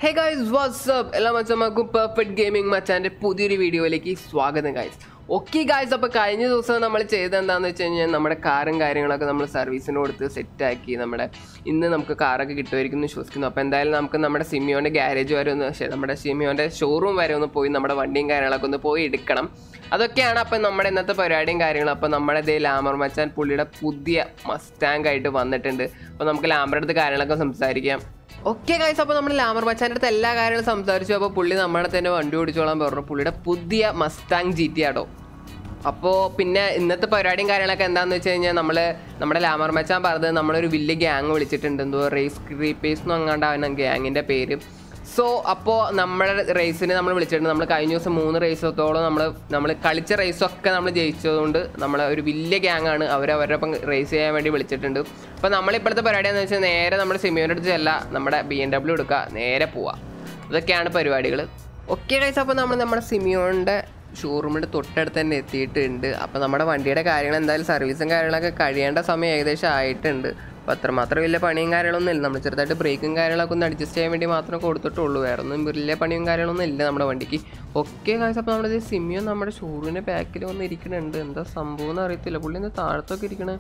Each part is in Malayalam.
ഹേ ഗൈസ് വാട്സ്ആപ്പ് എല്ലാ മച്ചന്മാർക്കും പെർഫെക്റ്റ് ഗെയിമിംഗ് മച്ചാൻ്റെ പുതിയൊരു വീഡിയോയിലേക്ക് സ്വാഗതം ഗൈസ് ഓക്കെ ഗൈസ് അപ്പോൾ കഴിഞ്ഞ ദിവസം നമ്മൾ ചെയ്തത് എന്താണെന്ന് വെച്ച് കഴിഞ്ഞാൽ നമ്മുടെ കാറും കാര്യങ്ങളൊക്കെ നമ്മൾ സർവീസിന് കൊടുത്ത് സെറ്റാക്കി നമ്മുടെ ഇന്ന് നമുക്ക് കാറൊക്കെ കിട്ടുമായിരിക്കും എന്ന് വിശ്വസിക്കുന്നു അപ്പോൾ എന്തായാലും നമുക്ക് നമ്മുടെ സിമിയോൻ്റെ ഗ്യാരേജ് വരെ ഒന്ന് ശ്ശെ, നമ്മുടെ സിമിയോൻ്റെ ഷോറൂം വരെ ഒന്ന് പോയി നമ്മുടെ വണ്ടിയും കാര്യങ്ങളൊക്കെ ഒന്ന് പോയി എടുക്കണം അതൊക്കെയാണ് അപ്പം നമ്മുടെ ഇന്നത്തെ പരിപാടിയും കാര്യങ്ങളും അപ്പോൾ നമ്മുടെ ഇതേ ലാമർ മച്ചാൻ പുള്ളിയുടെ പുതിയ മസ്റ്റാങ്ക് ആയിട്ട് വന്നിട്ടുണ്ട് അപ്പോൾ നമുക്ക് ലാമറുടെ അടുത്ത് കാര്യങ്ങളൊക്കെ സംസാരിക്കാം ഓക്കെ ഗൈസ് അപ്പോൾ നമ്മൾ ലാമർ മച്ചാൻ്റെ അടുത്ത് എല്ലാ കാര്യങ്ങളും സംസാരിച്ചു അപ്പോൾ പുള്ളി നമ്മുടെ തന്നെ വണ്ടി ഓടിച്ചോളാൻ പറഞ്ഞു പുള്ളിയുടെ പുതിയ മസ്താങ് ജി ടി ആടോ അപ്പോൾ പിന്നെ ഇന്നത്തെ പരിപാടിയും കാര്യങ്ങളൊക്കെ എന്താണെന്ന് വെച്ച് കഴിഞ്ഞാൽ നമ്മൾ നമ്മുടെ ലാമർ മച്ചാൻ പറഞ്ഞത് നമ്മളൊരു വലിയ ഗ്യാങ് വിളിച്ചിട്ടുണ്ട് എന്തോ റേസ് ക്രീപ്പേഴ്സ് എന്ന് അങ്ങാണ്ടാണ് ഗ്യാങ്ങിൻ്റെ പേര് സോ അപ്പോൾ നമ്മുടെ റേസിന് നമ്മൾ വിളിച്ചിട്ടുണ്ട് നമ്മൾ കഴിഞ്ഞ ദിവസം മൂന്ന് റേസത്തോളം നമ്മൾ നമ്മൾ കളിച്ച റേസൊക്കെ നമ്മൾ ജയിച്ചതുകൊണ്ട് നമ്മൾ ഒരു വലിയ ഗ്യാങ് ആണ് അവർ അവരുടെ ഒപ്പം റേസ് ചെയ്യാൻ വേണ്ടി വിളിച്ചിട്ടുണ്ട് അപ്പോൾ നമ്മളിപ്പോഴത്തെ പരിപാടി എന്ന് വെച്ചാൽ നേരെ നമ്മുടെ സിമിയോൻ്റെ അടുത്ത് ചെല്ല നമ്മുടെ ബി എം ഡബ്ല്യു എടുക്കുക നേരെ പോവുക ഇതൊക്കെയാണ് പരിപാടികൾ ഓക്കെ ഗൈസ് അപ്പോൾ നമ്മൾ നമ്മുടെ സിമിയോണിൻ്റെ ഷോറൂമിൻ്റെ തൊട്ടടുത്ത് തന്നെ എത്തിയിട്ടുണ്ട് അപ്പോൾ നമ്മുടെ വണ്ടിയുടെ കാര്യങ്ങൾ എന്തായാലും സർവീസും കാര്യങ്ങളൊക്കെ കഴിയേണ്ട സമയം ഏകദേശം ആയിട്ടുണ്ട് അപ്പോൾ അത്രമാത്രം വലിയ പണിയും കാര്യങ്ങളൊന്നും ഇല്ല നമ്മൾ ചെറുതായിട്ട് ബ്രേക്കും കാര്യങ്ങളൊക്കെ ഒന്ന് അഡ്ജസ്റ്റ് ചെയ്യാൻ വേണ്ടി മാത്രമേ കൊടുത്തിട്ടുള്ളൂ വേറെ ഒന്നും വലിയ പണിയും കാര്യങ്ങളൊന്നും ഇല്ല നമ്മുടെ വണ്ടിക്ക് ഓക്കെ കാശ് അപ്പോൾ നമ്മുടെ സിമിയോ നമ്മുടെ ഷോറൂമിൻ്റെ ബാക്കിൽ വന്ന് ഇരിക്കുന്നുണ്ട് എന്താ സംഭവം എന്ന് അറിയത്തില്ല പുള്ളി എന്താ താഴത്തൊക്കെ ഇരിക്കണേ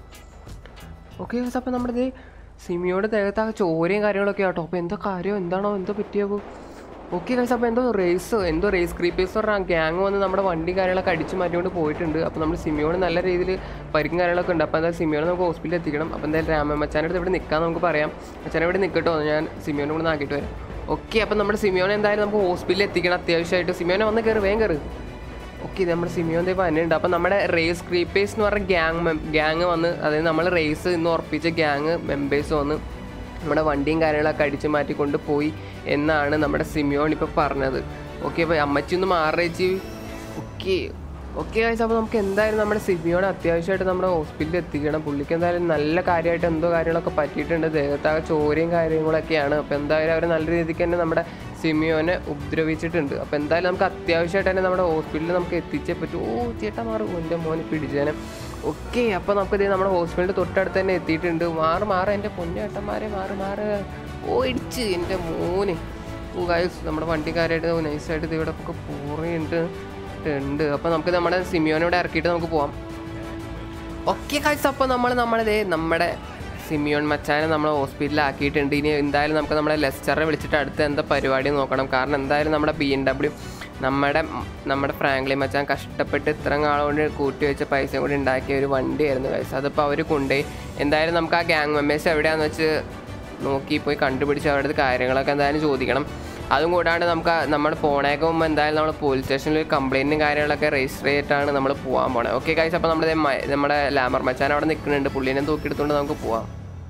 ഓക്കെ ഗൈസ് അപ്പോൾ നമ്മുടെ ഇത് സിമിയോടെ ദേഹത്ത് ആ ചോരയും കാര്യങ്ങളൊക്കെ ആട്ടോ അപ്പോൾ എന്തോ കാര്യം എന്താണോ എന്തോ പറ്റിയാവോ ഓക്കെ ഗൈസ് അപ്പോൾ എന്തോ റേസ് എന്തോ റേസ് ക്രീപ്പേഴ്സ് പറഞ്ഞാൽ ഗ്യാങ് വന്ന് നമ്മുടെ വണ്ടി കാര്യങ്ങളൊക്കെ അടിച്ച് മാറ്റിക്കൊണ്ട് പോയിട്ടുണ്ട് അപ്പോൾ നമ്മൾ സിമിയോട് നല്ല രീതിയിൽ പരിക്കും കാര്യങ്ങളൊക്കെ ഉണ്ട് അപ്പോൾ എന്തായാലും സിമിയോട് നമുക്ക് ഹോസ്പിറ്റലിൽ എത്തിക്കണം അപ്പോൾ എന്തായാലും രാമ മച്ചാൻ്റെ അടുത്ത് ഇവിടെ നിൽക്കാൻ നമുക്ക് പറയാം മച്ചാനെ ഇവിടെ നിൽക്കട്ടോ ഞാൻ സിമിയോനെ കൂടെ നാക്കിയിട്ട് വരാം ഓക്കെ അപ്പോൾ നമ്മുടെ സിമിയോനെ എന്തായാലും നമുക്ക് ഹോസ്പിറ്റലിൽ എത്തിക്കണം അത്യാവശ്യമായിട്ട് സിമിയോനെ വന്ന് കയറി വേഗം കയറി ഓക്കെ ഇത് നമ്മുടെ സിമിയോൻ ദേവ് വന്നിട്ടുണ്ട് അപ്പോൾ നമ്മുടെ റേസ് ക്രീപ്പേഴ്സ് എന്ന് പറഞ്ഞ ഗ്യാങ് ഗ്യാങ് വന്ന് അതായത് നമ്മൾ റേസ് ഇന്ന് ഉറപ്പിച്ച ഗ്യാങ് മെമ്പേഴ്സ് വന്ന് നമ്മുടെ വണ്ടിയും കാര്യങ്ങളൊക്കെ അടിച്ചു മാറ്റിക്കൊണ്ട് പോയി എന്നാണ് നമ്മുടെ സിമിയോൺ ഇപ്പോൾ പറഞ്ഞത് ഓക്കെ അപ്പോൾ അമ്മച്ചി ഒന്ന് മാറേച്ചി ഓക്കെ ഓക്കെ കഴിച്ചാൽ അപ്പോൾ നമുക്ക് എന്തായാലും നമ്മുടെ സിമിയോടെ അത്യാവശ്യമായിട്ട് നമ്മുടെ ഹോസ്പിറ്റലിൽ എത്തിക്കണം പുള്ളിക്ക് എന്തായാലും നല്ല കാര്യമായിട്ട് എന്തോ കാര്യങ്ങളൊക്കെ പറ്റിയിട്ടുണ്ട് ദേഹത്താകെ ചോരയും കാര്യങ്ങളൊക്കെയാണ് അപ്പോൾ എന്തായാലും അവർ നല്ല രീതിക്ക് തന്നെ നമ്മുടെ സിമിയോനെ ഉപദ്രവിച്ചിട്ടുണ്ട് അപ്പോൾ എന്തായാലും നമുക്ക് അത്യാവശ്യമായിട്ട് തന്നെ നമ്മുടെ ഹോസ്പിറ്റലിൽ നമുക്ക് എത്തിച്ചേ പറ്റൂ ഓ ചേട്ടാ മാറും എൻ്റെ മോനെ പിടിച്ചേനെ ഓക്കെ അപ്പോൾ നമുക്ക് ഇത് നമ്മുടെ ഹോസ്പിറ്റലിൽ തൊട്ടടുത്ത് തന്നെ എത്തിയിട്ടുണ്ട് മാറ് മാറ് എൻ്റെ പൊന്നേട്ടന്മാരെ മാറ് മാറ് ഓ ഇടിച്ച് എൻ്റെ മോനെ ഓ ഗൈസ് നമ്മുടെ വണ്ടിക്കാരായിട്ട് നൈസായിട്ട് ഇത് ഇവിടെ ഒക്കെ പൂറിയുണ്ട് ഉണ്ട് അപ്പോൾ നമുക്ക് നമ്മുടെ സിമിയോനോടെ ഇറക്കിയിട്ട് നമുക്ക് പോവാം ഓക്കെ കാഴ്ച അപ്പോൾ നമ്മൾ നമ്മളിതേ നമ്മുടെ സിമിയോൺ മച്ചാനെ നമ്മൾ ഹോസ്പിറ്റലിൽ ആക്കിയിട്ടുണ്ട് ഇനി എന്തായാലും നമുക്ക് നമ്മുടെ ലെസ്റ്ററെ വിളിച്ചിട്ട് അടുത്ത എന്താ പരിപാടി നോക്കണം കാരണം എന്തായാലും നമ്മുടെ ബി എം ഡബ്ല്യു നമ്മുടെ നമ്മുടെ ഫ്രാങ്ക്ലി മച്ചാൻ കഷ്ടപ്പെട്ട് ഇത്ര നാളുകൊണ്ട് കൊണ്ട് കൂട്ടി വെച്ച പൈസ കൂടി ഉണ്ടാക്കിയ ഒരു വണ്ടിയായിരുന്നു കഴിച്ചത് അതിപ്പോൾ അവർ കൊണ്ടുപോയി എന്തായാലും നമുക്ക് ആ ഗ്യാങ് മെമ്പേഴ്സ് എവിടെയാണെന്ന് വെച്ച് നോക്കി പോയി കണ്ടുപിടിച്ച് അവരുടെ അടുത്ത് കാര്യങ്ങളൊക്കെ എന്തായാലും ചോദിക്കണം അതും കൂടാണ്ട് നമുക്ക് നമ്മൾ പോണേക്ക് മുമ്പ് എന്തായാലും നമ്മൾ പോലീസ് സ്റ്റേഷനിൽ ഒരു കംപ്ലൈൻറ്റും കാര്യങ്ങളൊക്കെ രജിസ്റ്റർ ചെയ്തിട്ടാണ് നമ്മൾ പോകാൻ പോണത് ഓക്കെ കഴിച്ച് അപ്പോൾ നമ്മുടെ നമ്മുടെ ലാമർ മച്ചാൻ അവിടെ നിൽക്കുന്നുണ്ട് പുള്ളീനെ തൂക്കിയെടുത്തുകൊണ്ട് നമുക്ക് പോവാം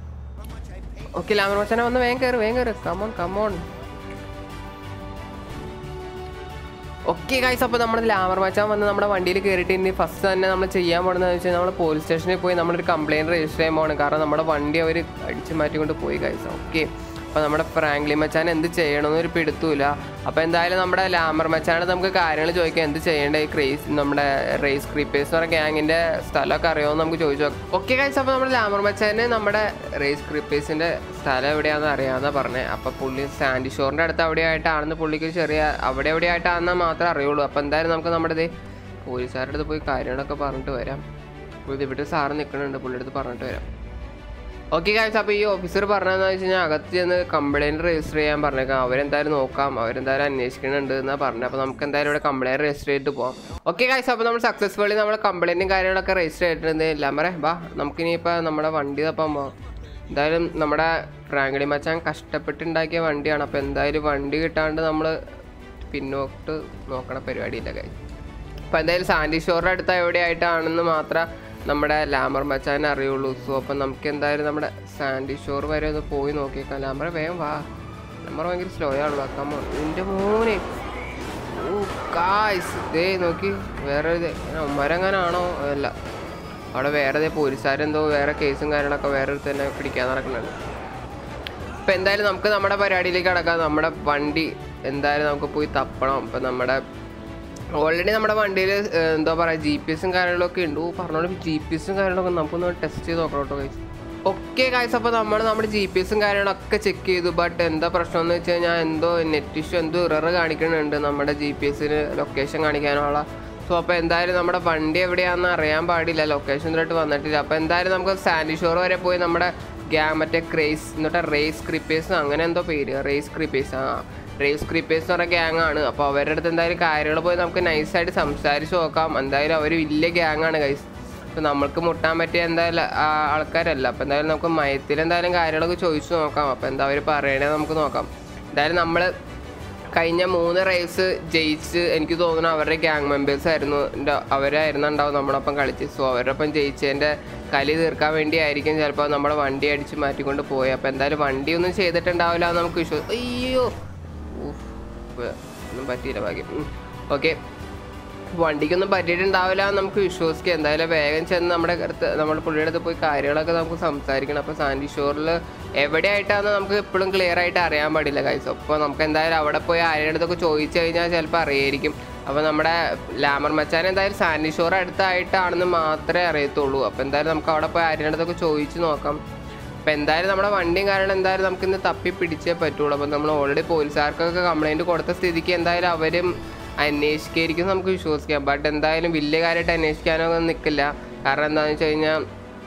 ഓക്കെ ലാമർ മച്ചാനെ വന്ന് വേഗം കയറി വേഗം കയറി കമോൺ കമോൺ ഓക്കെ ഗൈസ് അപ്പോൾ നമ്മുടെ ലാമർ മച്ചാൻ വന്ന് നമ്മുടെ വണ്ടിയിൽ കയറിയിട്ട് ഇനി ഫസ്റ്റ് തന്നെ നമ്മൾ ചെയ്യാൻ പോകുന്നത് വെച്ചാൽ നമ്മൾ പോലീസ് സ്റ്റേഷനിൽ പോയി നമ്മളൊരു കംപ്ലയിൻറ്റ് രജിസ്റ്റർ ചെയ്യാൻ പോകണം കാരണം നമ്മുടെ വണ്ടി അവർ അടിച്ചു മാറ്റിക്കൊണ്ട് പോയി ഗൈസ് ഓക്കെ അപ്പോൾ നമ്മുടെ ഫ്രാങ്ക്ലി മച്ചാൻ എന്ത് ചെയ്യണമെന്ന് ഒരു പിടുത്തൂല അപ്പോൾ എന്തായാലും നമ്മുടെ ലാമർ മച്ചാണ് നമുക്ക് കാര്യങ്ങൾ ചോദിക്കാം എന്ത് ചെയ്യേണ്ട ഈ ക്രേസ് നമ്മുടെ റേസ് ക്രീപ്പേഴ്സ് എന്ന് പറഞ്ഞ ഗ്യാങ്ങിൻ്റെ സ്ഥലമൊക്കെ അറിയുമോ നമുക്ക് ചോദിച്ചു നോക്കാം ഓക്കെ കഴിച്ച് അപ്പോൾ നമ്മുടെ ലാമർ മച്ചാന് നമ്മുടെ റേസ് ക്രീപ്പേഴ്സിൻ്റെ സ്ഥലം എവിടെയാണെന്ന് അറിയാമെന്നാണ് പറഞ്ഞത് അപ്പോൾ പുള്ളി സാൻഡി ഷോറിൻ്റെ അടുത്ത് അവിടെയായിട്ടാണെന്ന് പുള്ളിക്ക് ചെറിയ അവിടെ എവിടെയായിട്ടാണെന്ന് മാത്രമേ അറിയുള്ളൂ അപ്പോൾ എന്തായാലും നമുക്ക് നമ്മുടെ ഇത് പോലീസുകാരുടെ അടുത്ത് പോയി കാര്യങ്ങളൊക്കെ പറഞ്ഞിട്ട് വരാം പുള്ളി ഇവിടെ സാറ് നിൽക്കുന്നുണ്ട് പുള്ളിയുടെ അടുത്ത് പറഞ്ഞിട്ട് വരാം ഓക്കെ കാഴ്ച അപ്പോൾ ഈ ഓഫീസർ പറഞ്ഞതെന്ന് വെച്ച് കഴിഞ്ഞാൽ അകത്ത് ചെന്ന് കംപ്ലയിൻറ്റ് രജിസ്റ്റർ ചെയ്യാൻ പറഞ്ഞേക്കാം അവരെന്തായാലും നോക്കാം അവരെന്തായാലും അന്വേഷിക്കുന്നുണ്ട് എന്നാണ് പറഞ്ഞത് അപ്പോൾ നമുക്ക് എന്തായാലും ഇവിടെ കംപ്ലയിൻറ്റ് രജിസ്റ്റർ ചെയ്തിട്ട് പോകാം ഓക്കെ കാഴ്ച അപ്പോൾ നമ്മൾ സക്സസ്ഫുള്ളി നമ്മൾ കംപ്ലയിൻറ്റും കാര്യങ്ങളൊക്കെ രജിസ്റ്റർ ചെയ്തിട്ടുണ്ട് എല്ലാം പറയാം ബാ നമുക്കിനിയിപ്പോൾ നമ്മുടെ വണ്ടി തപ്പാൻ പോകാം എന്തായാലും നമ്മുടെ ഫ്രാങ്ക്ലി മച്ചാൻ കഷ്ടപ്പെട്ടുണ്ടാക്കിയ വണ്ടിയാണ് അപ്പോൾ എന്തായാലും വണ്ടി കിട്ടാണ്ട് നമ്മൾ പിന്നോട്ട് നോക്കണ പരിപാടിയില്ല കാര്യം അപ്പോൾ എന്തായാലും സാൻഡി ഷോറിൻ്റെ അടുത്ത് എവിടെയായിട്ടാണെന്ന് മാത്രം നമ്മുടെ ലാമർ മച്ചാനെ അറിയുള്ളൂ സോ അപ്പം നമുക്ക് എന്തായാലും നമ്മുടെ സാൻഡി ഷോർ വരെ ഒന്ന് പോയി നോക്കിയേക്കാം ലാമർ വേഗം വാ ലാമർ ഭയങ്കര സ്ലോ ആണല്ലോ കമ്മ നിൻ്റെ മോനെ ഓ കായ്സ് ദേ നോക്കി വേറെ ഇത് ഉമ്മരങ്ങനാണോ അല്ല അവിടെ വേറെ ദേ പോലീസുകാരെന്തോ വേറെ കേസും കാര്യങ്ങളൊക്കെ വേറെ ഒരു തന്നെ പിടിക്കാൻ നടക്കുന്നുണ്ട് അപ്പം എന്തായാലും നമുക്ക് നമ്മുടെ പരിപാടിയിലേക്ക് കടക്കാം നമ്മുടെ വണ്ടി എന്തായാലും നമുക്ക് പോയി തപ്പണം അപ്പം നമ്മുടെ ഓൾറെഡി നമ്മുടെ വണ്ടിയിൽ എന്താ പറയുക ജി പി എസും കാര്യങ്ങളൊക്കെ ഉണ്ട് ഓ പറഞ്ഞോളൂ ജി പി എസും കാര്യങ്ങളൊക്കെ നമുക്കൊന്ന് ടെസ്റ്റ് ചെയ്ത് നോക്കണം കേട്ടോ guys. ഓക്കെ കാഴ്ച അപ്പോൾ നമ്മൾ നമ്മുടെ ജി പി എസും കാര്യങ്ങളൊക്കെ ചെക്ക് ചെയ്തു ബട്ട് എന്താ പ്രശ്നം എന്ന് വെച്ച് കഴിഞ്ഞാൽ എന്തോ നെറ്റ് ഇഷ്യൂ എന്തോ ഇറർ കാണിക്കുന്നുണ്ട് നമ്മുടെ ജി പി എസിന് ലൊക്കേഷൻ കാണിക്കാനുള്ള സോ അപ്പോൾ എന്തായാലും നമ്മുടെ വണ്ടി എവിടെയാണെന്ന് അറിയാൻ പാടില്ല ലൊക്കേഷൻ ഇതുമായിട്ട് വന്നിട്ടില്ല അപ്പോൾ എന്തായാലും നമുക്ക് സാൻഡി ഷോർ വരെ പോയി നമ്മുടെ ഗ്യാങ് മറ്റേ ക്രേസ് എന്നിട്ട് റേസ് ക്രിപ്പേഴ്സ് അങ്ങനെ എന്തോ പേര് റേസ് ക്രിപ്പേഴ്സ് ആ റേസ് ക്രിപ്പേഴ്സ് എന്ന് പറഞ്ഞ ഗ്യാങ് ആണ് അപ്പോൾ അവരുടെ അടുത്ത് എന്തായാലും കാര്യങ്ങൾ പോയി നമുക്ക് നൈസായിട്ട് സംസാരിച്ച് നോക്കാം എന്തായാലും അവർ വലിയ ഗ്യാങ് ആണ് കൈസ് അപ്പോൾ നമ്മൾക്ക് മുട്ടാൻ പറ്റിയ എന്തായാലും ആ, ആൾക്കാരല്ല അപ്പോൾ എന്തായാലും നമുക്ക് മയത്തിൽ എന്തായാലും കാര്യങ്ങളൊക്കെ ചോദിച്ചു നോക്കാം അപ്പോൾ എന്താ അവർ പറയണേ നമുക്ക് നോക്കാം എന്തായാലും നമ്മൾ കഴിഞ്ഞ മൂന്ന് റേസ് ജയിച്ച് എനിക്ക് തോന്നുന്നു അവരുടെ ഗ്യാങ് മെമ്പേഴ്സ് ആയിരുന്നു ൻ്റെ- അവരായിരുന്നു ഉണ്ടാവും നമ്മളൊപ്പം കളിച്ച് സോ അവരൊപ്പം ജയിച്ചതിൻ്റെ കലി തീർക്കാൻ വേണ്ടി ആയിരിക്കും ചിലപ്പോൾ നമ്മുടെ വണ്ടി അടിച്ച് മാറ്റിക്കൊണ്ട് പോയി അപ്പോൾ എന്തായാലും വണ്ടി ഒന്നും ചെയ്തിട്ടുണ്ടാവില്ല എന്ന് നമുക്ക് വിശ്വ അയ്യോ ഊഫ്. വേ- ഒന്നും പറ്റിയില്ല ഭാഗ്യം ഓക്കെ വണ്ടിക്കൊന്നും പറ്റിയിട്ടുണ്ടാവില്ല എന്ന് നമുക്ക് വിശ്വസിക്കാം എന്തായാലും വേഗം ചെന്ന് നമ്മുടെ അടുത്ത് നമ്മുടെ പുള്ളിയുടെ അടുത്ത് പോയി കാര്യങ്ങളൊക്കെ നമുക്ക് സംസാരിക്കണം അപ്പോൾ സാൻഡി ഷോറിൽ എവിടെയായിട്ടാണെന്ന് നമുക്ക് എപ്പോഴും ക്ലിയർ ആയിട്ട് അറിയാൻ പാടില്ല കൈസ് അപ്പോൾ നമുക്ക് എന്തായാലും അവിടെ പോയി ആരുടെ അടുത്തൊക്കെ ചോദിച്ചു കഴിഞ്ഞാൽ ചിലപ്പോൾ അറിയായിരിക്കും അപ്പോൾ നമ്മുടെ ലാമർ മച്ചാൻ എന്തായാലും സാൻഡി ഷോർ അടുത്തായിട്ടാണെന്ന് മാത്രമേ അറിയത്തുള്ളൂ അപ്പോൾ എന്തായാലും നമുക്ക് അവിടെ പോയി ആരുടെ അടുത്തൊക്കെ ചോദിച്ച് നോക്കാം അപ്പോൾ എന്തായാലും നമ്മുടെ വണ്ടിയും കാരണം എന്തായാലും നമുക്ക് ഇന്ന് തപ്പി പിടിച്ചേ പറ്റുള്ളൂ അപ്പോൾ നമ്മൾ ഓൾറെഡി പോലീസുകാർക്കൊക്കെ കംപ്ലൈൻറ്റ് കൊടുത്ത സ്ഥിതിക്ക് എന്തായാലും അവരും അന്വേഷിക്കായിരിക്കും നമുക്ക് വിശ്വസിക്കാം ബട്ട് എന്തായാലും വലിയ കാര്യമായിട്ട് അന്വേഷിക്കാനോ ഒന്നും നിൽക്കില്ല കാരണം എന്താണെന്ന് വെച്ച് കഴിഞ്ഞാൽ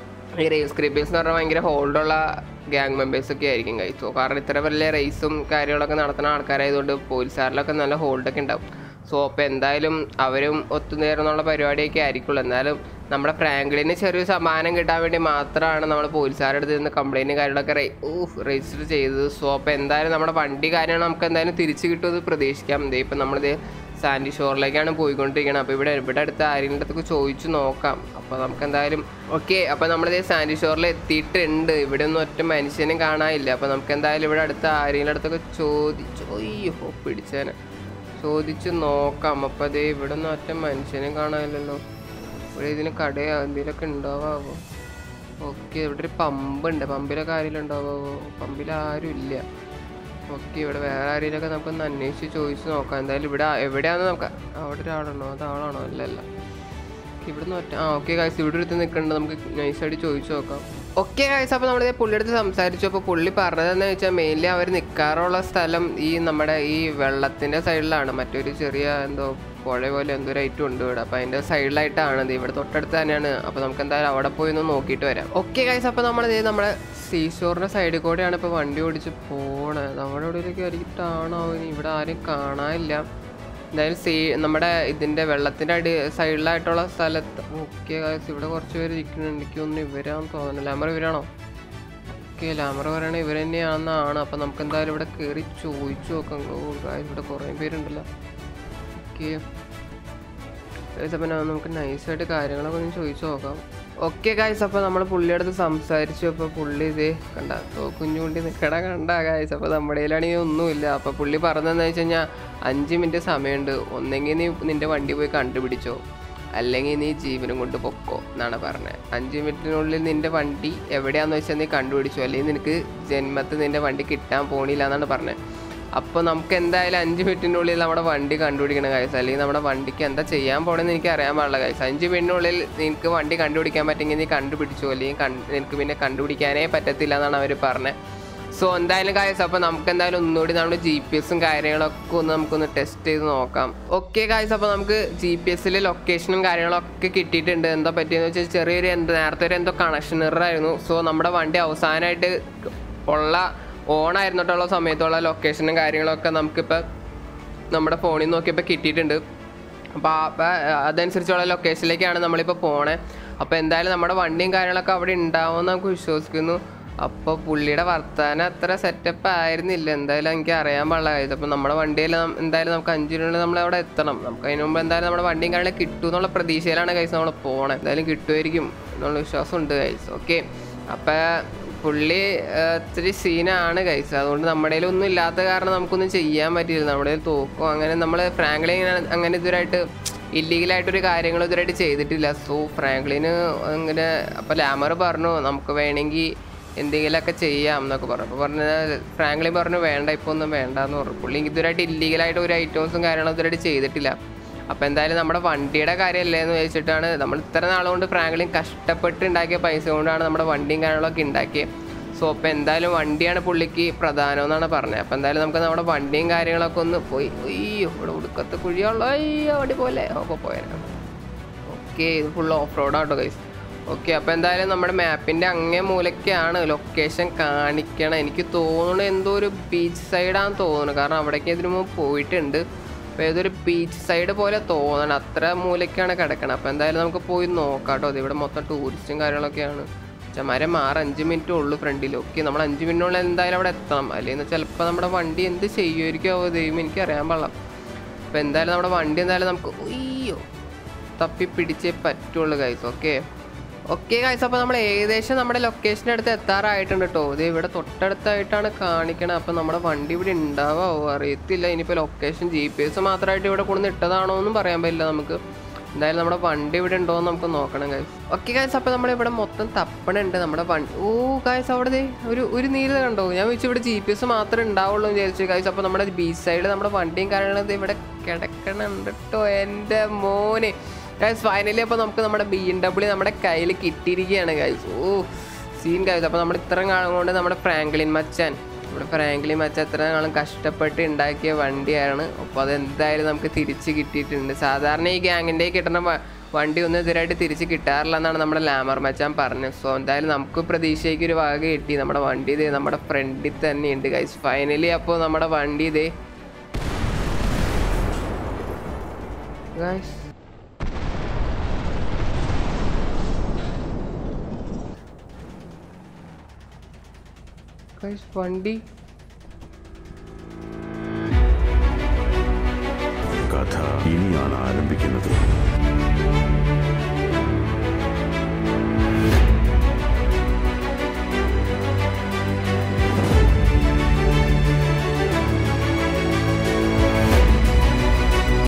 ഈ റേസ് ക്രീപ്പേഴ്സ് എന്ന് പറഞ്ഞാൽ ഭയങ്കര ഹോൾഡുള്ള ഗ്യാങ് മെമ്പേഴ്സ് ഒക്കെ ആയിരിക്കും കഴിച്ചു കാരണം ഇത്ര വലിയ റേസും കാര്യങ്ങളൊക്കെ നടത്തുന്ന ആൾക്കാരായതുകൊണ്ട് പോലീസുകാരിലൊക്കെ നല്ല ഹോൾഡൊക്കെ ഉണ്ടാവും സോ അപ്പോൾ എന്തായാലും അവരും ഒത്തുനേർന്നുള്ള പരിപാടിയൊക്കെ ആയിരിക്കുള്ളൂ എന്നാലും നമ്മുടെ ഫ്രാങ്ക്ലിന് ചെറിയൊരു സമ്മാനം കിട്ടാൻ വേണ്ടി മാത്രമാണ് നമ്മൾ പോലീസുകാരുടെ അടുത്ത് നിന്ന് കംപ്ലൈൻറ്റ് കാര്യങ്ങളൊക്കെ റേ ഊഫ് രജിസ്റ്റർ ചെയ്തത് സോ അപ്പോൾ എന്തായാലും നമ്മുടെ വണ്ടി കാര്യങ്ങൾ നമുക്ക് എന്തായാലും തിരിച്ച് കിട്ടുമെന്ന് പ്രതീക്ഷിക്കാം ഇതേ ഇപ്പം നമ്മളിത് സാൻഡി ഷോറിലേക്കാണ് പോയിക്കൊണ്ടിരിക്കുന്നത് അപ്പോൾ ഇവിടെ ഇവിടെ അടുത്ത് ആരെങ്കിലും അടുത്തൊക്കെ ചോദിച്ചു നോക്കാം അപ്പോൾ നമുക്ക് എന്തായാലും ഓക്കെ അപ്പോൾ നമ്മളിത് സാൻഡി ഷോറിൽ എത്തിയിട്ടുണ്ട് ഇവിടെ ഒന്നും ഒറ്റ മനുഷ്യനും കാണാനില്ല അപ്പോൾ നമുക്ക് എന്തായാലും ഇവിടെ അടുത്ത് ആരെങ്കിലും അടുത്തൊക്കെ ചോദിച്ചു അയ്യോ പിടിച്ചേനെ ചോദിച്ച് നോക്കാം അപ്പോൾ അതേ ഇവിടെ ഒന്നും ഒറ്റ മനുഷ്യനും കാണാനില്ലല്ലോ ഇവിടെ ഇതിന് കടയോ എന്തെങ്കിലുമൊക്കെ ഉണ്ടാവാവോ ഓക്കെ ഇവിടെ ഒരു പമ്പുണ്ട് പമ്പിലൊക്കെ ആരെങ്കിലും ഉണ്ടാവാവോ പമ്പിൽ ആരും ഇല്ല ഓക്കെ ഇവിടെ വേറെ ആരെങ്കിലുമൊക്കെ നമുക്കൊന്ന് അന്വേഷിച്ച് ചോദിച്ച് നോക്കാം എന്തായാലും ഇവിടെ എവിടെയാണെന്ന് നമുക്ക് അവിടെ ഒരാളുണ്ടോ അത് ആളാണോ അല്ല അല്ല ഇവിടുന്ന് ഒറ്റ ആ ഓക്കെ കാഴ്ച ഇവിടെ അടുത്ത് നിൽക്കുന്നുണ്ട് നമുക്ക് നൈസായിട്ട് ചോദിച്ചു നോക്കാം ഓക്കെ കാഴ്ച അപ്പോൾ നമ്മളിത് പുള്ളിയുടെ അടുത്ത് സംസാരിച്ചു അപ്പോൾ പുള്ളി പറഞ്ഞതെന്ന് വെച്ചാൽ മെയിൻലി അവർ നിൽക്കാറുള്ള സ്ഥലം ഈ നമ്മുടെ ഈ വെള്ളത്തിൻ്റെ സൈഡിലാണ് മറ്റൊരു ചെറിയ എന്തോ പുഴ പോലെ എന്തോ ഒരു ഐറ്റം ഉണ്ട് ഇവിടെ അപ്പോൾ അതിൻ്റെ സൈഡിലായിട്ടാണ് ഇത് ഇവിടെ തൊട്ടടുത്ത് തന്നെയാണ് അപ്പോൾ നമുക്ക് എന്തായാലും അവിടെ പോയി ഒന്ന് നോക്കിയിട്ട് വരാം ഓക്കെ കാഴ്ച അപ്പോൾ നമ്മളിത് നമ്മുടെ സീഷോറിൻ്റെ സൈഡിൽ കൂടെയാണ് ഇപ്പോൾ വണ്ടി ഓടിച്ച് പോണത് നമ്മുടെ ഇവിടേക്ക് ആയിരിക്കിട്ടാണോ ഇനി ഇവിടെ ആരും കാണാനില്ല എന്തായാലും സീ നമ്മുടെ ഇതിൻ്റെ വെള്ളത്തിൻ്റെ അടി സൈഡിലായിട്ടുള്ള സ്ഥലത്ത് ഓക്കെ ഇവിടെ കുറച്ച് പേര് ഇരിക്കുന്നുണ്ട് എനിക്കൊന്നും ഇവരാന്ന് തോന്നുന്നില്ല ലാമർ ഇവരാണോ ഓക്കെ ലാമർ പറയണ ഇവർ തന്നെയാണെന്നാണ് അപ്പം നമുക്ക് എന്തായാലും ഇവിടെ കയറി ചോദിച്ചു നോക്കാം ഓ guys, ഇവിടെ കുറേ പേരുണ്ടല്ലോ ഓക്കെ അപ്പം നമുക്ക് നൈസായിട്ട് കാര്യങ്ങളൊക്കെ ഒന്ന് ചോദിച്ചു നോക്കാം ഓക്കെ ഗായ്സ് അപ്പോൾ നമ്മൾ പുള്ളിയുടെ അടുത്ത് സംസാരിച്ചു അപ്പോൾ പുള്ളി ഇത് കണ്ട കുഞ്ഞുകുണ്ടി നിൽക്കണ കണ്ട ഗായ്സ് അപ്പോൾ നമ്മുടെ കയ്യിലാണെങ്കിൽ ഒന്നുമില്ല അപ്പോൾ പുള്ളി പറഞ്ഞതെന്ന് വെച്ച് കഴിഞ്ഞാൽ അഞ്ച് മിനിറ്റ് സമയമുണ്ട് ഒന്നെങ്കിൽ നീ നിൻ്റെ വണ്ടി പോയി കണ്ടുപിടിച്ചോ അല്ലെങ്കിൽ നീ ജീവനും കൊണ്ട് പൊക്കോ എന്നാണ് പറഞ്ഞത് അഞ്ച് മിനിറ്റിനുള്ളിൽ നിൻ്റെ വണ്ടി എവിടെയാണെന്ന് വെച്ചാൽ നീ കണ്ടുപിടിച്ചു അല്ലെങ്കിൽ നിനക്ക് ജന്മത്തിൽ നിൻ്റെ വണ്ടി കിട്ടാൻ പോണില്ല എന്നാണ് പറഞ്ഞത് അപ്പോൾ നമുക്ക് എന്തായാലും അഞ്ച് മിനിറ്റിനുള്ളിൽ നമ്മുടെ വണ്ടി കണ്ടുപിടിക്കണം കൈസ് അല്ലെങ്കിൽ നമ്മുടെ വണ്ടിക്ക് എന്താ ചെയ്യാൻ പോകണമെന്ന് എനിക്ക് അറിയാൻ പാടില്ല കൈസ് അഞ്ച് മിനിറ്റിനുള്ളിൽ നിനക്ക് വണ്ടി കണ്ടുപിടിക്കാൻ പറ്റുമെങ്കിൽ നീ കണ്ടുപിടിച്ചു അല്ലെങ്കിൽ കൺ നിനക്ക് പിന്നെ കണ്ടുപിടിക്കാനേ പറ്റത്തില്ല എന്നാണ് അവർ പറഞ്ഞത് സോ എന്തായാലും കായസ് അപ്പോൾ നമുക്ക് എന്തായാലും ഒന്നുകൂടി നമ്മുടെ ജി പി എസും കാര്യങ്ങളൊക്കെ ഒന്ന് നമുക്കൊന്ന് ടെസ്റ്റ് ചെയ്ത് നോക്കാം ഓക്കെ കായസ് അപ്പോൾ നമുക്ക് ജി പി എസിൽ ലൊക്കേഷനും കാര്യങ്ങളൊക്കെ കിട്ടിയിട്ടുണ്ട് എന്താ പറ്റിയെന്ന് വെച്ചാൽ ചെറിയൊരു എന്ത് നേരത്തെ ഒരു എന്തോ കണക്ഷൻ ആയിരുന്നു സോ നമ്മുടെ വണ്ടി അവസാനമായിട്ട് ഉള്ള ഓൺ ആയിരുന്നിട്ടുള്ള സമയത്തുള്ള ലൊക്കേഷനും കാര്യങ്ങളൊക്കെ നമുക്കിപ്പോൾ നമ്മുടെ ഫോണിൽ നോക്കിയപ്പോൾ കിട്ടിയിട്ടുണ്ട് അപ്പോൾ അപ്പോൾ അതനുസരിച്ചുള്ള ലൊക്കേഷനിലേക്കാണ് നമ്മളിപ്പോൾ പോണേ അപ്പോൾ എന്തായാലും നമ്മുടെ വണ്ടിയും കാര്യങ്ങളൊക്കെ അവിടെ ഉണ്ടാവുമെന്ന് നമുക്ക് വിശ്വസിക്കുന്നു അപ്പോൾ പുള്ളിയുടെ വർത്താനം അത്ര സെറ്റപ്പ് ആയിരുന്നില്ല എന്തായാലും എനിക്ക് അറിയാൻ പാടില്ല അപ്പോൾ നമ്മുടെ വണ്ടിയിൽ നം- എന്തായാലും നമുക്ക് അഞ്ചിനുള്ളിൽ നമ്മൾ അവിടെ എത്തണം നമുക്ക് അതിന് മുമ്പ് എന്തായാലും നമ്മുടെ വണ്ടിയും കാര്യങ്ങളും കിട്ടും എന്നുള്ള പ്രതീക്ഷയിലാണ് കൈസ് നമ്മൾ പോണേ എന്തായാലും കിട്ടുമായിരിക്കും എന്നുള്ള വിശ്വാസമുണ്ട് കൈസ് ഓക്കെ അപ്പോൾ പുള്ളി ആ, ഇത്തിരി സീനാണ് കൈസ് അതുകൊണ്ട് നമ്മുടെ കയ്യിൽ ഒന്നും ഇല്ലാത്ത കാരണം നമുക്കൊന്നും ചെയ്യാൻ പറ്റില്ല നമ്മുടെ കയ്യിൽ തോക്കോ അങ്ങനെ നമ്മൾ ഫ്രാങ്ക്ലിൻ ഇങ്ങനെ അങ്ങനെ ഇതുവരായിട്ട് ഇല്ലീഗലായിട്ടൊരു കാര്യങ്ങളും ഇതുവരായിട്ട് ചെയ്തിട്ടില്ല സോ ഫ്രാങ്ക്ലിന് അങ്ങനെ അപ്പോൾ ലാമർ പറഞ്ഞു നമുക്ക് വേണമെങ്കിൽ എന്തെങ്കിലുമൊക്കെ ചെയ്യാം എന്നൊക്കെ പറഞ്ഞു അപ്പോൾ പറഞ്ഞ ഫ്രാങ്ക്ലിൻ പറഞ്ഞു വേണ്ട ഇപ്പോൾ ഒന്നും വേണ്ട എന്ന് പറഞ്ഞു പുള്ളി ഇതുവരായിട്ട് ഇല്ലീഗലായിട്ട് ഒരു ഐറ്റംസും കാര്യങ്ങളും ഇതുവരായിട്ട് ചെയ്തിട്ടില്ല അപ്പോൾ എന്തായാലും നമ്മുടെ വണ്ടിയുടെ കാര്യമല്ലേ എന്ന് വെച്ചിട്ടാണ് നമ്മൾ ഇത്ര നാളുകൊണ്ട് ഫ്രാങ്ക്ലിൻ കഷ്ടപ്പെട്ട് ഉണ്ടാക്കിയ പൈസ കൊണ്ടാണ് നമ്മുടെ വണ്ടിയും കാര്യങ്ങളൊക്കെ ഉണ്ടാക്കിയത് സോ അപ്പോൾ എന്തായാലും വണ്ടിയാണ് പുള്ളിക്ക് പ്രധാനം എന്നാണ് പറഞ്ഞത് അപ്പോൾ എന്തായാലും നമുക്ക് നമ്മുടെ വണ്ടിയും കാര്യങ്ങളൊക്കെ ഒന്ന് പോയി അയ്യോ ഇവിടെ ഉടുക്കത്ത് കുഴിയുള്ള അയ്യോ വണ്ടി പോലെ ഒക്കെ പോയാൽ ഓക്കെ ഇത് ഫുൾ ഓഫ് റോഡാട്ടോ ഗൈസ് ഓക്കെ അപ്പോൾ എന്തായാലും നമ്മുടെ മാപ്പിൻ്റെ അങ്ങേ മൂലയ്ക്കാണ് ലൊക്കേഷൻ കാണിക്കണം എനിക്ക് തോന്നുന്നു എന്തോ ഒരു ബീച്ച് സൈഡാന്ന് തോന്നുന്നു കാരണം അവിടേക്ക് ഇതിനു മുമ്പ് പോയിട്ടുണ്ട് അപ്പോൾ ഏതൊരു ബീച്ച് സൈഡ് പോലെ തോന്നണം അത്ര മൂലയ്ക്കാണ് കിടക്കണം അപ്പോൾ എന്തായാലും നമുക്ക് പോയി നോക്കാം കേട്ടോ ഇത് ഇവിടെ മൊത്തം ടൂറിസ്റ്റും കാര്യങ്ങളൊക്കെയാണ് ചമാരെ മാറ് അഞ്ച് മിനിറ്റ് ഉള്ളു ഫ്രണ്ടിൽ ഓക്കെ നമ്മൾ അഞ്ച് മിനിറ്റിനുള്ളിൽ എന്തായാലും അവിടെ എത്തണം അല്ലെങ്കിൽ ചിലപ്പോൾ നമ്മുടെ വണ്ടി എന്ത് ചെയ്യുമായിരിക്കും ദൈവം എനിക്ക് അറിയാൻ പാടില്ല അപ്പോൾ എന്തായാലും നമ്മുടെ വണ്ടി എന്തായാലും നമുക്ക് അയ്യോ തപ്പി പിടിച്ചേ പറ്റുള്ളൂ ഗൈസ് ഓക്കെ ഓക്കെ ഗൈസ് അപ്പോൾ നമ്മൾ ഏകദേശം നമ്മുടെ ലൊക്കേഷൻ്റെ അടുത്ത് എത്താറായിട്ടുണ്ട് കേട്ടോ ഇത് ഇവിടെ തൊട്ടടുത്തായിട്ടാണ് കാണിക്കണത് അപ്പോൾ നമ്മുടെ വണ്ടി ഇവിടെ ഉണ്ടാവാമോ അറിയത്തില്ല ഇനിയിപ്പോൾ ലൊക്കേഷൻ ജി പി എസ് മാത്രമായിട്ട് ഇവിടെ കൊണ്ടുവന്ന് ഇട്ടതാണോ എന്നും പറയാൻ പറ്റില്ല നമുക്ക് എന്തായാലും നമ്മുടെ വണ്ടി ഇവിടെ ഉണ്ടോ എന്ന് നമുക്ക് നോക്കണം ഗൈസ് ഓക്കെ ഗൈസ് അപ്പോൾ നമ്മൾ ഇവിടെ മൊത്തം തപ്പണുണ്ട് നമ്മുടെ വണ്ടി ഓ ഗൈസ് അവിടെ ദേ ഒരു ഒരു നീല കണ്ടോ ഞാൻ വെച്ച് ഇവിടെ ജി പി എസ് മാത്രമേ ഉണ്ടാവുള്ളൂ എന്ന് വിചാരിച്ചു ഗൈസ് അപ്പോൾ നമ്മുടെ ബീച്ച് സൈഡിൽ നമ്മുടെ വണ്ടിയും കാര്യങ്ങളും ദേ ഇവിടെ കിടക്കണുണ്ട് കേട്ടോ എൻ്റെ മോനെ ഗൈസ് ഫൈനലി അപ്പോൾ നമുക്ക് നമ്മുടെ ബി എം ഡബ്ല്യൂ നമ്മുടെ കയ്യിൽ കിട്ടിയിരിക്കുകയാണ് ഗൈസ് ഓ സീൻ ഗൈസ് അപ്പോൾ നമ്മൾ ഇത്രയും കാലം കൊണ്ട് നമ്മുടെ ഫ്രാങ്ക്ലിൻ മച്ചാൻ നമ്മുടെ ഫ്രാങ്ക്ലിൻ മച്ചാൻ ഇത്രയും കാലം കഷ്ടപ്പെട്ട് ഉണ്ടാക്കിയ വണ്ടിയാണ് അപ്പോൾ അതെന്തായാലും നമുക്ക് തിരിച്ച് കിട്ടിയിട്ടുണ്ട് സാധാരണ ഈ ഗ്യാങ്ങിൻ്റെ കിട്ടുന്ന വ- വണ്ടി ഒന്നും ഇതുവരായിട്ട് തിരിച്ച് കിട്ടാറില്ല എന്നാണ് നമ്മുടെ ലാമർ മച്ചാൻ പറഞ്ഞത് സോ എന്തായാലും നമുക്ക് പ്രതീക്ഷയ്ക്ക് ഒരു വക കിട്ടി നമ്മുടെ വണ്ടി ഇതേ നമ്മുടെ ഫ്രണ്ടിൽ തന്നെ ഉണ്ട് ഗൈസ് ഫൈനലി അപ്പോൾ നമ്മുടെ വണ്ടി ഇതേ ഗൈസ് ഗൈസ് വണ്ടി കഥ ഇനിയാണ് ആരംഭിക്കുന്നത്